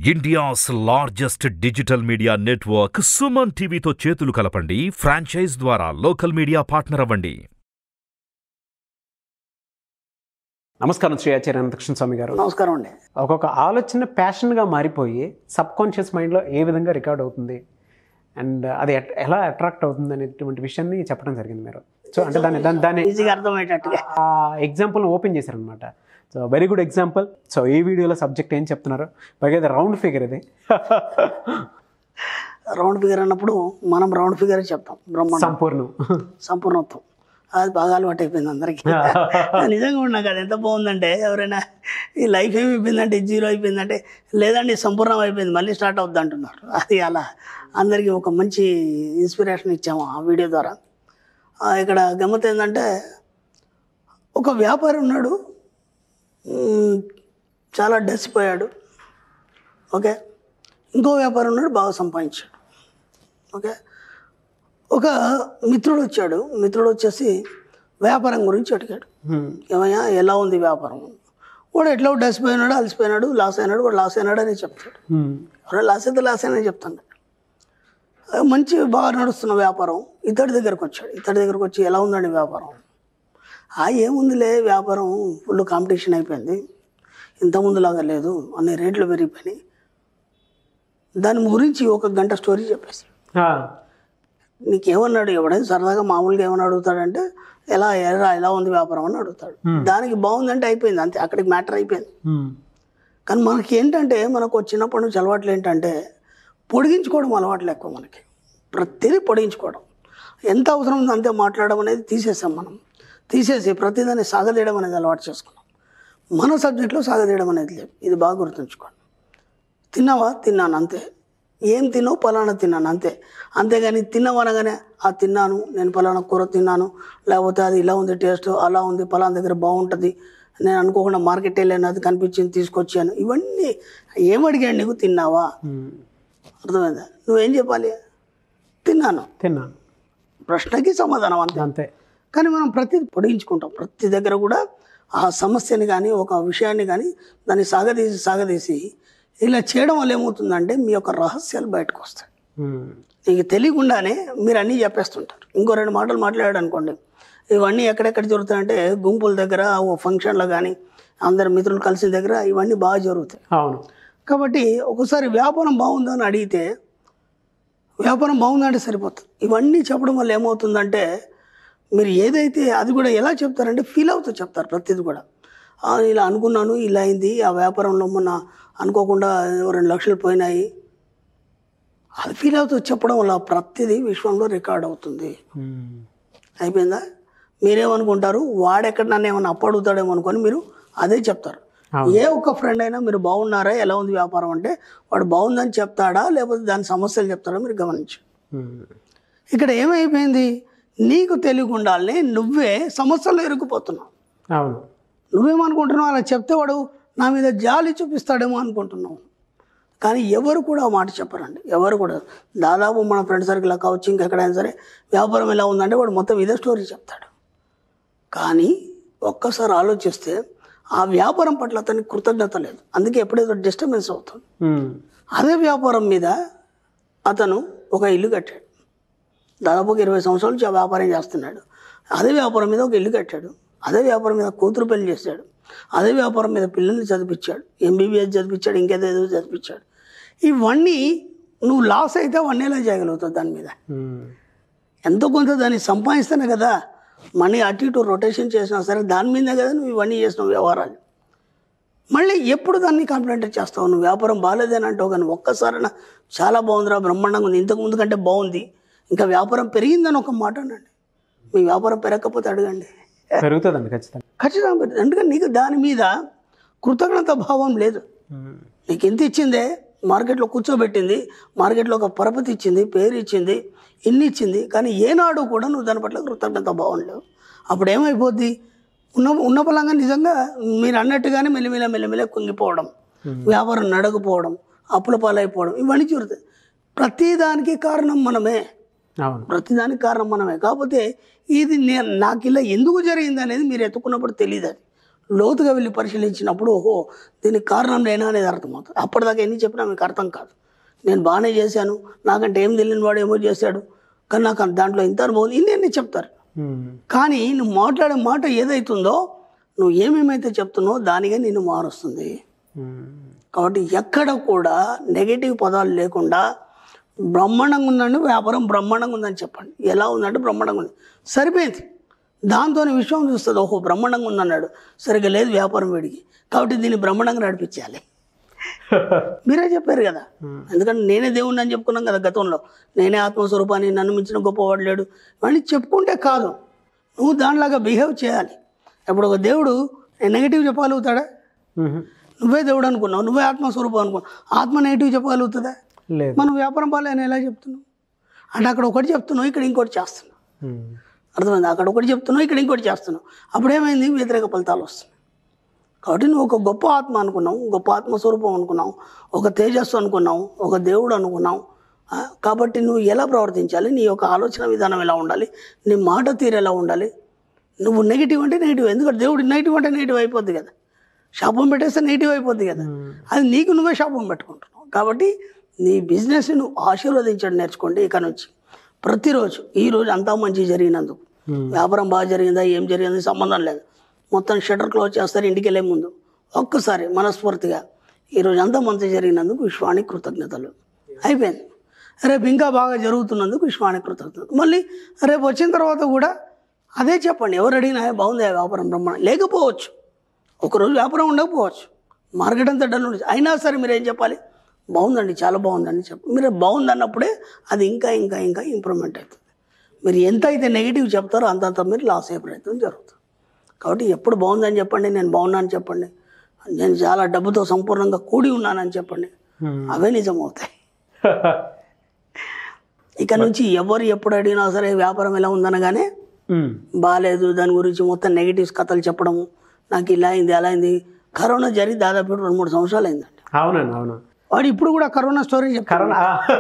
India's largest digital media network Suman టీవీతో చేతులు కలపండి ఫ్రాంచైజ్ ద్వారా లోకల్ మీడియా పార్ట్నర్ అవ్వండి నమస్కారం శ్రీ ఆచార్య అనంతకృష్ణ స్వామి గారు నమస్కారం అండి ఒక్కొక్క ఆలోచన ప్యాషన్గా మారిపోయి సబ్ కాన్షియస్ మైండ్లో ఏ విధంగా రికార్డ్ అవుతుంది అండ్ అది ఎట్- ఎలా అట్రాక్ట్ అవుతుంది అనేటువంటి విషయాన్ని చెప్పడం జరిగింది మీరు సో అంటే దాన్ని దాన్ని దాన్ని ఈజీగా అర్థమయ్యేటట్టుగా ఆ ఎగ్జాంపుల్ ఓపెన్ చేశారనమాట so very good example so ఈ వీడియోలో సబ్జెక్ట్ ఏం చెప్తున్నారు పైగా ఇది రౌండ్ ఫిగర్ ఇది రౌండ్ ఫిగర్ అన్నప్పుడు మనం రౌండ్ ఫిగర్ చెప్తాం బ్రహ్మాండం సంపూర్ణం సంపూర్ణత్వం అది బాగా అలవాటు అయిపోయింది అందరికీ నిజంగా కూడా నాకు అది ఎంత బాగుందంటే ఎవరైనా ఈ లైఫ్ ఏమి అయిపోయిందంటే జీరో అయిపోయిందంటే లేదండి సంపూర్ణం అయిపోయింది మళ్ళీ స్టార్ట్ అవుద్ది అంటున్నారు అది అలా అందరికీ ఒక మంచి ఇన్స్పిరేషన్ ఇచ్చాము ఆ వీడియో ద్వారా ఆ, ఇక్కడ గమ్మత్ ఏంటంటే ఒక వ్యాపారి ఉన్నాడు మ్, చాలా డసిపోయాడు ఓకే ఇంకో వ్యాపారం ఉన్నాడు బాగా సంపాదించాడు ఓకే ఒక మిత్రుడు వచ్చాడు మిత్రుడు వచ్చేసి వ్యాపారం గురించి అడిగాడు ఏమయ్యా ఎలా ఉంది వ్యాపారం వాడు ఎట్లా డసిపోయినాడు అలసిపోయినాడు లాస్ అయినాడు వాడు లాస్ అయినాడు అని చెప్తాడు ఎవరో లాస్ అయితే లాస్ అయినా చెప్తాను ఆ, మంచి బాగా నడుస్తున్న వ్యాపారం ఇతడి దగ్గరకు వచ్చాడు ఇతడి దగ్గరకు వచ్చి ఎలా ఉందండి వ్యాపారం ఆ ఏముందిలే వ్యాపారం ఫుల్ కాంపిటీషన్ అయిపోయింది ఇంతకుముందులాగా లేదు అన్ని రేట్లు పెరిగిపోయినాయి దాని గురించి ఒక గంట స్టోరీ చెప్పేసి నీకేమన్నాడు ఎవడైనా సరదాగా మామూలుగా ఏమని అడుగుతాడంటే ఎలా ఎలా ఎలా ఉంది వ్యాపారం అని అడుగుతాడు దానికి బాగుందంటే అయిపోయింది అంతే అక్కడికి మ్యాటర్ అయిపోయింది కానీ మనకి ఏంటంటే మనకు చిన్నప్పటి నుంచి అలవాట్లు ఏంటంటే పొడిగించుకోవడం అలవాట్లు ఎక్కువ మనకి ప్రతిదీ పొడిగించుకోవడం ఎంత అవసరం ఉందో అంతే మాట్లాడడం అనేది తీసేసాం మనం తీసేసి ప్రతిదాన్ని సాగదీయడం అనేది అలవాటు చేసుకున్నాం మన సబ్జెక్ట్లో సాగదీయడం అనేది లేదు ఇది బాగా గుర్తుంచుకోండి తిన్నావా తిన్నాను అంతే ఏం తిన్నావు పలానా తిన్నాను అంతే అంతేగాని తిన్నావు అనగానే ఆ తిన్నాను నేను పలానా కూర తిన్నాను లేకపోతే అది ఇలా ఉంది టేస్ట్ అలా ఉంది పలానా దగ్గర బాగుంటుంది నేను అనుకోకుండా మార్కెట్ వెళ్ళాను అది కనిపించింది తీసుకొచ్చాను ఇవన్నీ ఏం అడిగాడు నీకు తిన్నావా అర్థమైందా నువ్వేం చెప్పాలి తిన్నాను తిన్నాను ప్రశ్నకి సమాధానం అంతే అంతే కానీ మనం ప్రతి పొడిగించుకుంటాం ప్రతి దగ్గర కూడా ఆ సమస్యని కానీ ఒక విషయాన్ని కానీ దాన్ని సాగదీసి సాగదీసి ఇలా చేయడం వల్ల ఏమవుతుందంటే మీ యొక్క రహస్యాలు బయటకు వస్తాయి ఉమ్. మీకు తెలియకుండానే మీరు అన్నీ చెప్పేస్తుంటారు ఇంకో రెండు మాటలు మాట్లాడాడు అనుకోండి ఇవన్నీ ఎక్కడెక్కడ జరుగుతాయంటే గుంపుల దగ్గర ఓ ఫంక్షన్లో కానీ అందరు మిత్రులు కలిసిన దగ్గర ఇవన్నీ బాగా జరుగుతాయి అవును కాబట్టి ఒకసారి వ్యాపారం బాగుందని అడిగితే వ్యాపారం బాగుందంటే సరిపోతుంది ఇవన్నీ చెప్పడం వల్ల ఏమవుతుందంటే మీరు ఏదైతే అది కూడా ఎలా చెప్తారంటే ఫీల్ అవుతూ చెప్తారు ప్రతిది కూడా "ఆ, ఇలా అనుకున్నాను ఇలా అయింది ఆ వ్యాపారంలో మొన్న అనుకోకుండా ఓ రెండు లక్షలు పోయినాయి అది ఫీల్ అవుతూ చెప్పడం వల్ల ప్రతిదీ విశ్వంలో రికార్డ్ అవుతుంది ఉమ్. అయిపోయిందా మీరేమనుకుంటారు వాడెక్కడ నన్ను ఏమైనా అప్పు అడుగుతాడేమో అనుకొని మీరు అదే చెప్తారు ఏ ఒక్క ఫ్రెండ్ అయినా మీరు బాగున్నారా ఎలా ఉంది వ్యాపారం అంటే వాడు బాగుందని చెప్తాడా లేకపోతే దాని సమస్యలు చెప్తాడా మీరు గమనించు ఉమ్. ఇక్కడ ఏమైపోయింది నీకు తెలియకుండానే నువ్వే సమస్యలు ఇరుక్కుపోతున్నావు అవును నువ్వేమనుకుంటున్నావు అలా చెప్తే వాడు నా మీద జాలి చూపిస్తాడేమో అనుకుంటున్నావు కానీ ఎవరు కూడా ఆ మాట చెప్పరండి ఎవరు కూడా దాదాపు మన ఫ్రెండ్ సర్కిల్ కావచ్చు ఇంకెక్కడైనా సరే వ్యాపారం ఎలా ఉందంటే వాడు మొత్తం ఇదే స్టోరీ చెప్తాడు కానీ ఒక్కసారి ఆలోచిస్తే ఆ వ్యాపారం పట్ల అతనికి కృతజ్ఞత లేదు అందుకే ఎప్పుడేదో డిస్టర్బెన్స్ అవుతుంది ఉమ్. అదే వ్యాపారం మీద అతను ఒక ఇల్లు కట్టాడు దాదాపు ఒక ఇరవై సంవత్సరాల నుంచి ఆ వ్యాపారం చేస్తున్నాడు అదే వ్యాపారం మీద ఒక ఇల్లు కట్టాడు అదే వ్యాపారం మీద కూతురు పెళ్లి చేశాడు అదే వ్యాపారం మీద పిల్లల్ని చదివించాడు ఎంబీబీఎస్ చదివించాడు ఇంకేదేదో చదివించాడు ఇవన్నీ నువ్వు లాస్ అయితే అవన్నీ ఎలా చేయగలుగుతావు దాని మీద ఉమ్. ఎంతో కొంత దాన్ని సంపాదిస్తేనే కదా మనీ అటు ఇటు రొటేషన్ చేసినా సరే దాని మీదే కదా నువ్వు ఇవన్నీ చేసిన వ్యవహారాలు మళ్ళీ ఎప్పుడు దాన్ని కాంప్లిమెంట్ చేస్తావు నువ్వు వ్యాపారం బాగాలేదని అంటావు కానీ ఒక్కసారైనా చాలా బాగుందిరా బ్రహ్మాండంగా ఉంది ఇంతకు ముందు కంటే బాగుంది ఇంకా వ్యాపారం పెరిగిందని ఒక మాట అనండి మీ వ్యాపారం పెరగకపోతే అడగండి పెరుగుతుందండి ఖచ్చితంగా ఖచ్చితంగా పెరుగుతుంది. ఎందుకంటే నీకు దాని మీద కృతజ్ఞత భావం లేదు ఉమ్. నీకు ఎంత ఇచ్చిందే మార్కెట్లో కూర్చోబెట్టింది మార్కెట్లో ఒక పరపతి ఇచ్చింది పేరు ఇచ్చింది ఇన్ని ఇచ్చింది కానీ ఏనాడు కూడా నువ్వు దాని పట్ల కృతజ్ఞత భావం లేవు అప్పుడు ఏమైపోద్ది ఉన్న ఉన్న పలంగా నిజంగా మీరు అన్నట్టుగానే మెల్లిమెల్ల మెల్లిమెల్ల కుంగిపోవడం వ్యాపారం నడకపోవడం అప్పుల పాలైపోవడం ఇవన్నీ జరుగుతాయి ప్రతిదానికి కారణం మనమే అవును ప్రతిదానికి కారణం మనమే కాకపోతే ఇది నేను నాకు ఇలా ఎందుకు జరిగింది అనేది మీరు ఎత్తుకున్నప్పుడు తెలియదు అది లోతుగా వెళ్ళి పరిశీలించినప్పుడు ఓహో దీనికి కారణం నేనా అనేది అర్థమవుతుంది అప్పటిదాకా ఎన్ని చెప్పినా మీకు అర్థం కాదు నేను బాగానే చేశాను నాకంటే ఏం తెలియని వాడు ఏమో చేశాడు కానీ నాకు దాంట్లో ఇంత అనుభవం ఉంది. ఇన్ని అన్ని చెప్తారు మ్మ్. కానీ నువ్వు మాట్లాడే మాట ఏదైతుందో నువ్వు ఏమేమైతే చెప్తున్నావో దానిగా నిన్ను మారుస్తుంది మ్మ్. కాబట్టి ఎక్కడ కూడా నెగిటివ్ పదాలు లేకుండా బ్రహ్మాండంగా ఉందండి వ్యాపారం బ్రహ్మాండంగా ఉందని చెప్పండి ఎలా ఉందంటే బ్రహ్మాండంగా ఉంది సరిపోయింది దాంతో విశ్వం చూస్తుంది ఓహో బ్రహ్మాండంగా ఉందన్నాడు సరిగ్గా లేదు వ్యాపారం వీడికి కాబట్టి దీన్ని బ్రహ్మాండంగా నడిపించాలి మీరే చెప్పారు కదా ఎందుకంటే నేనే దేవుణ్ణి అని చెప్పుకున్నాం కదా గతంలో నేనే ఆత్మస్వరూపాన్ని నన్ను మించిన గొప్పవాడు లేడు అని చెప్పుకుంటే కాదు నువ్వు దానిలాగా బిహేవ్ చేయాలి ఇప్పుడు ఒక దేవుడు నెగిటివ్ చెప్పగలుగుతాడా మ్మ్. నువ్వే దేవుడు అనుకున్నావు నువ్వే ఆత్మస్వరూపం అనుకున్నావు ఆత్మ నెగిటివ్ చెప్పగలుగుతుందా లేదు మనం వ్యాపారం పాలని ఎలా చెప్తున్నావు అంటే అక్కడ ఒకటి చెప్తున్నావు ఇక్కడ ఇంకోటి చేస్తున్నావు మ్మ్. అర్థమైంది అక్కడ ఒకటి చెప్తున్నావు ఇక్కడ ఇంకోటి చేస్తున్నావు అప్పుడేమైంది వ్యతిరేక ఫలితాలు వస్తున్నాయి కాబట్టి నువ్వు ఒక గొప్ప ఆత్మ అనుకున్నావు గొప్ప ఆత్మస్వరూపం అనుకున్నావు ఒక తేజస్సు అనుకున్నావు ఒక దేవుడు అనుకున్నావు ఆ, కాబట్టి నువ్వు ఎలా ప్రవర్తించాలి నీ యొక్క ఆలోచన విధానం ఎలా ఉండాలి నీ మాట తీరు ఎలా ఉండాలి నువ్వు నెగిటివ్ అంటే నెగిటివ్ ఎందుకంటే దేవుడు నెగిటివ్ అంటే నెగిటివ్ అయిపోద్ది కదా శాపం పెట్టేస్తే నెగిటివ్ అయిపోద్ది కదా అది నీకు నువ్వే శాపం పెట్టుకుంటున్నావు కాబట్టి నీ బిజినెస్ నువ్వు ఆశీర్వదించడం నేర్చుకోండి ఇక నుంచి ప్రతిరోజు ఈ రోజు అంతా మంచి జరిగినందుకు వ్యాపారం బాగా జరిగిందా ఏం జరిగింది సంబంధం లేదు మొత్తం షటర్ క్లోజ్ చేస్తారు ఇంటికి వెళ్ళే ముందు ఒక్కసారి మనస్ఫూర్తిగా ఈరోజు అంతా మంచి జరిగినందుకు విశ్వానికి కృతజ్ఞతలు అయిపోయింది రేపు ఇంకా బాగా జరుగుతున్నందుకు విశ్వానికి కృతజ్ఞతలు మళ్ళీ రేపు వచ్చిన తర్వాత కూడా అదే చెప్పండి ఎవరు అడిగినా "ఏ, బాగుంది ఆ వ్యాపారం బ్రహ్మాండం లేకపోవచ్చు ఒకరోజు వ్యాపారం ఉండకపోవచ్చు మార్కెట్ అంతా డల్ ఉండొచ్చు అయినా సరే మీరు ఏం చెప్పాలి బాగుందండి చాలా బాగుందండి చెప్పి మీరు బాగుంది అన్నప్పుడే అది ఇంకా ఇంకా ఇంకా ఇంప్రూవ్మెంట్ అవుతుంది మీరు ఎంత అయితే నెగిటివ్ చెప్తారో అంతంత మీరు లాస్ అయ్యే ప్రయత్నం జరుగుతుంది కాబట్టి ఎప్పుడు బాగుందని చెప్పండి నేను బాగున్నాను చెప్పండి నేను చాలా డబ్బుతో సంపూర్ణంగా కూడి ఉన్నానని చెప్పండి అవే నిజం అవుతాయి ఇక నుంచి ఎవరు ఎప్పుడు అడిగినా సరే వ్యాపారం ఎలా ఉందనగానే మ్మ్. బాగాలేదు దాని గురించి మొత్తం నెగిటివ్స్ కథలు చెప్పడము నాకు ఇలా అయింది అలా అయింది కరోనా జరిగి దాదాపు ఇప్పుడు రెండు మూడు సంవత్సరాలు అయిందండి అవునండి అవును వాడు ఇప్పుడు కూడా కరోనా స్టోరీ చెప్తారు కరోనా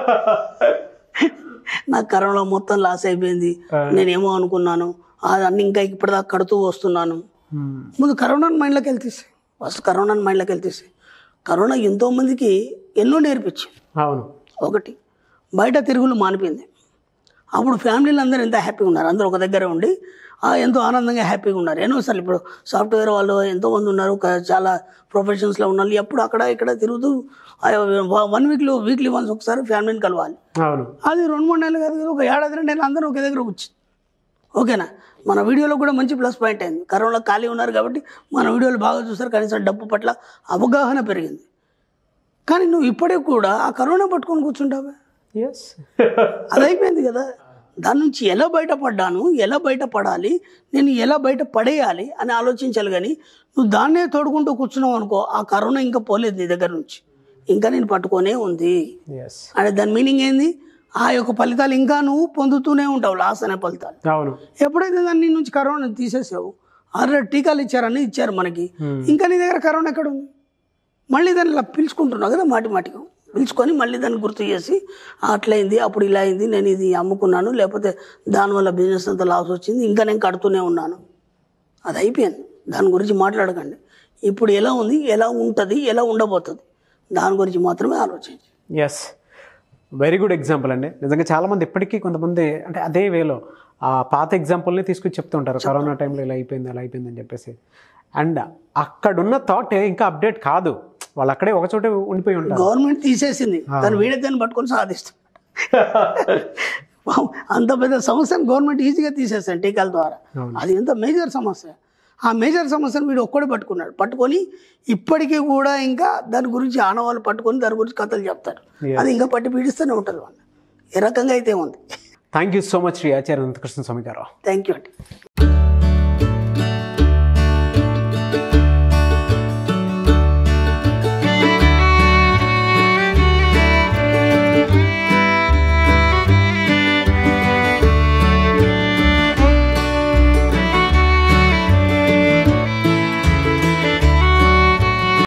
నాకు కరోనా మొత్తం లాస్ అయిపోయింది నేనేమో అనుకున్నాను అన్ని ఇంకా ఇప్పటిదాకా కడుతూ వస్తున్నాను మ్మ్. ముందు కరోనాని మైండ్లోకి వెళ్తేసి ఫస్ట్ కరోనాని మైండ్లోకి వెళ్తేసి కరోనా ఎంతో మందికి ఎన్నో నేర్పించింది అవును ఒకటి బయట తిరుగులు మానిపోయింది అప్పుడు ఫ్యామిలీలు అందరూ ఎంత హ్యాపీగా ఉన్నారు అందరూ ఒక దగ్గర ఉండి ఆ, ఎంతో ఆనందంగా హ్యాపీగా ఉన్నారు ఎన్నోసార్లు ఇప్పుడు సాఫ్ట్వేర్ వాళ్ళు ఎంతోమంది ఉన్నారు క- చాలా ప్రొఫెషన్స్లో ఉన్న వాళ్ళు ఎప్పుడు అక్కడ ఇక్కడ తిరుగుతూ వన్ వీక్లో వీక్లీ వన్స్ ఒకసారి ఫ్యామిలీని కలవాలి అవును అది రెండు మూడు నెలలు కాదు కదా ఒక ఏడాది రెండు నెలలు అందరూ ఒకే దగ్గర కూర్చుంది ఓకేనా మన వీడియోలో కూడా మంచి ప్లస్ పాయింట్ అయింది కరోనా ఖాళీ ఉన్నారు కాబట్టి మన వీడియోలు బాగా చూస్తారు కనీసం డబ్బు పట్ల అవగాహన పెరిగింది కానీ నువ్వు ఇప్పటికి కూడా ఆ కరోనా పట్టుకొని కూర్చుంటావా ఎస్ అది అయిపోయింది కదా దాని నుంచి ఎలా బయటపడ్డాను ఎలా బయటపడాలి నేను ఎలా బయట పడేయాలి అని ఆలోచించాలి కానీ నువ్వు దాన్నే తోడుకుంటూ కూర్చున్నావు అనుకో ఆ కరోనా ఇంకా పోలేదు నీ దగ్గర నుంచి ఇంకా నేను పట్టుకొనే ఉంది ఎస్ అంటే దాని మీనింగ్ ఏంది ఆ యొక్క ఫలితాలు ఇంకా నువ్వు పొందుతూనే ఉంటావు లాస్ అనే ఫలితాలు అవును ఎప్పుడైతే దాన్ని నీ నుంచి కరోనా తీసేసావు ఆల్రెడీ టీకాలు ఇచ్చారని ఇచ్చారు మనకి ఇంకా నీ దగ్గర కరోనా ఎక్కడ ఉంది మళ్ళీ దాన్ని ఇలా పిలుచుకుంటున్నావు కదా మాటి మాటికి పిలుచుకొని మళ్ళీ దాన్ని గుర్తు చేసి అట్లయింది అప్పుడు ఇలా అయింది నేను ఇది అమ్ముకున్నాను లేకపోతే దానివల్ల బిజినెస్ అంతా లాస్ వచ్చింది ఇంకా నేను కడుతూనే ఉన్నాను అది అయిపోయింది దాని గురించి మాట్లాడకండి ఇప్పుడు ఎలా ఉంది ఎలా ఉంటుంది ఎలా ఉండబోతుంది దాని గురించి మాత్రమే ఆలోచించి ఎస్ వెరీ గుడ్ ఎగ్జాంపుల్ అండి నిజంగా చాలామంది ఇప్పటికీ కొంతమంది అంటే అదే వేలో ఆ పాత ఎగ్జాంపుల్ని తీసుకొచ్చి చెప్తుంటారు కరోనా టైంలో ఇలా అయిపోయింది అలా అయిపోయింది అని చెప్పేసి అండ్ అక్కడున్న థాట్ ఇంకా అప్డేట్ కాదు వాళ్ళు అక్కడే ఒక చోటే ఉండిపోయి ఉంటారు గవర్నమెంట్ తీసేసింది కానీ వీడే దాన్ని పట్టుకొని సాధిస్తాడు వావ్, అంత పెద్ద సమస్యను గవర్నమెంట్ ఈజీగా తీసేస్తాడు టీకాల ద్వారా అది ఎంత మేజర్ సమస్య ఆ మేజర్ సమస్యను వీడు ఒక్కడే పట్టుకున్నాడు పట్టుకొని ఇప్పటికీ కూడా ఇంకా దాని గురించి ఆనవాళ్ళు పట్టుకొని దాని గురించి కథలు చెప్తారు అది ఇంకా పట్టి పీడిస్తూనే ఉంటుంది వాళ్ళు ఏ రకంగా అయితే ఉంది thank you so much Shri Acharya Anantakrishna Swami garu thank you అండి